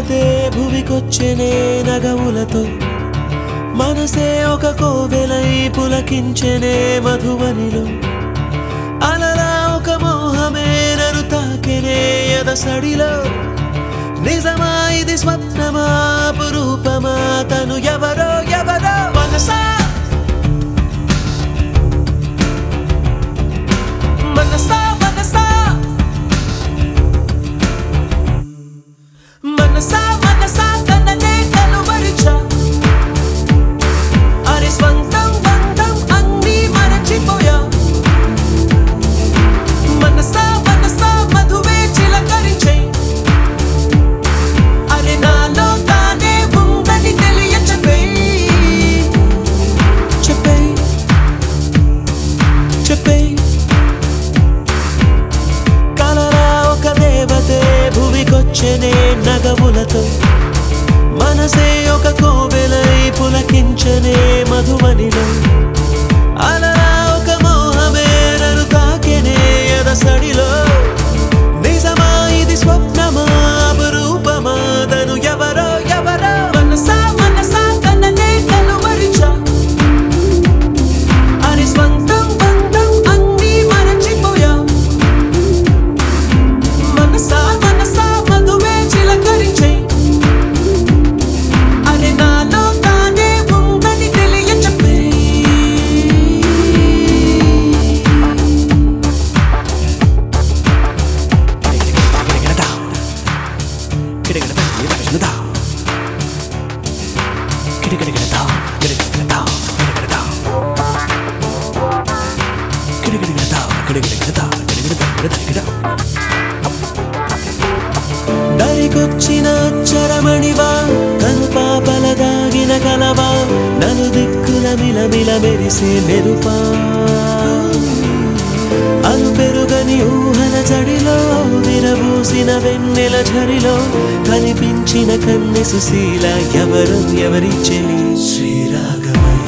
దేవతే భువికొచ్చెనే నగవులతో మనసే ఒక కోవెలై పులకించెనే మధువనిలో అలలా ఒక మోహమే నన్ను తాకెనే ఎదసడిలో నిజమా ఇది స్వప్నమా పురూపమా తను ఎవరో ఎవరో మనసా మనసా మనసా మనసా మనసా తననే కలువరిచా అరే స్వంతం బంధం అన్నీ మరచిపోయా మనసా మనసా మధువే చిలకరించే అరే నాలో తానే ఉందని తెలియ చెప్పే చెప్పే చెప్పే కలరా ఒక దేవతే భువికొచ్చెనే నగములతో మనసే ఒక కోవెలై పులకించనే మధువనిలో అలరా ఒక మోహమే నన్ను తాకెనే ఎదసడిలో నిజమా ఇది స్వప్నమా అపురూపమా తను ఎవరో ఎవరో మనసా మనసా తననే కలువరిచా అరి స్వంతం బంధం అన్నీ మరచిపోయా మనసా మనసా మధువే చిలకరించే అరే నాలో తానే ఉందని తెలియ చెప్పే దరికొచ్చిన అచ్చరమణివా కను పాపల దాగిన కలవా నలు దిక్కుల మిలమిల మెరిసే మెరుపా అలు పెరుగని ఊహల జడిలో విరబూసిన వెన్నెల ఝరిలో కనిపించిన కన్నె సుశీల ఎవరు ఎవరి చెలి శ్రీరాగమై